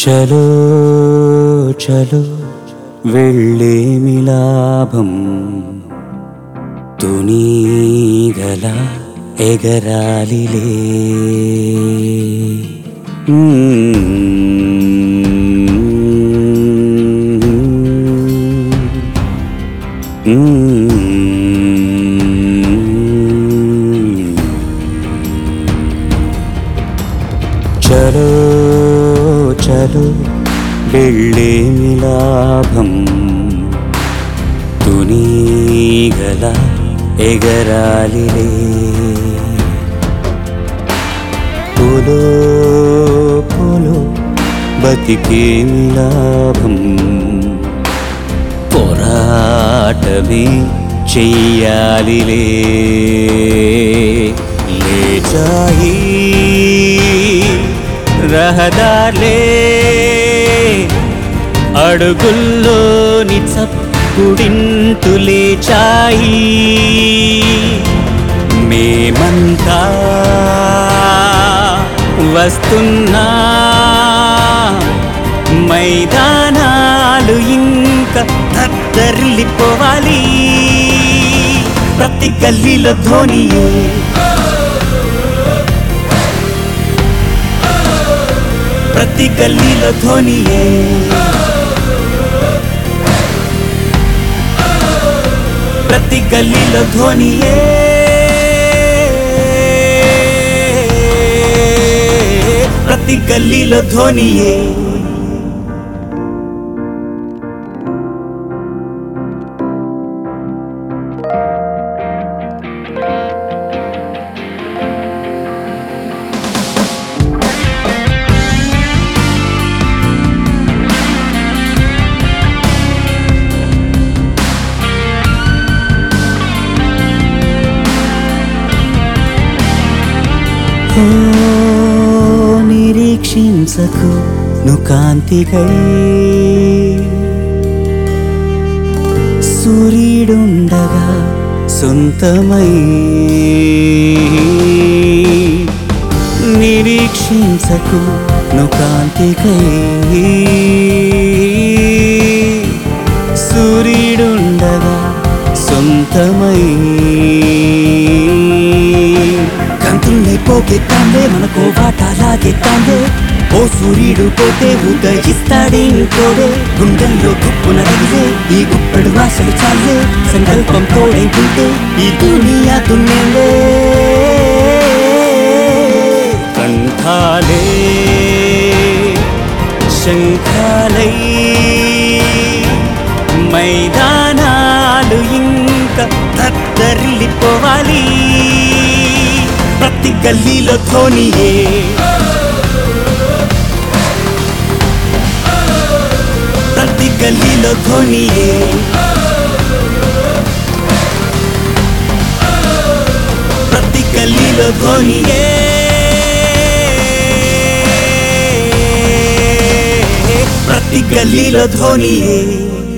చలో చలో వెళ్ళేమి లాభం తునీగల ఎగరాలిలే చలో చలో వెళ్ళేమి లాభం తునీగల ఎగరాలిలే పోలో పోలో బతికేమి లాభం పోరాటమే చెయ్యాలిలే లేచాయి రహదార్లే అడుగుల్లోని చప్పుడింటు లేచాయి మేమంతా వస్తున్నా మైదానాలు ఇంకా తత్తరిల్లిపోవాలి ప్రతి గల్లీలో ధ్వనియే ప్రతి గల్లీలో ధ్వనియే ప్రతి గల్లీలో ధ్వనియే ప్రతి గల్లీలో ధ్వనియే ఓ నిరీక్షించకు ను కాంతికై సూర్యుడుండగా సొంతమై నిరీక్షించకు ను కాంతికై సూర్యుడుండగా సొంతమై కంతుల్ని పోకెత్తాందే మనకో వాటాలాగెత్తాందే ఓ సూర్యుడు పోతే ఉదయిస్తాడేంటోడే గుండెల్లో గుప్పున రగిలే ఈ గుప్పెడు వాసలు చాలే సంకల్పం తోడైతుంటే ఈ దునియా దున్నేలే కంఠాలే శంఖాలై మైదానాలు ఇంకా తత్తరిల్లిపోవాలి ప్రతి గల్లీలో ధ్వనియే ప్రతి గల్లీలో ధ్వనియే ప్రతి గల్లీలో ధ్వనియే ప్రతి గల్లీలో ధ్వనియే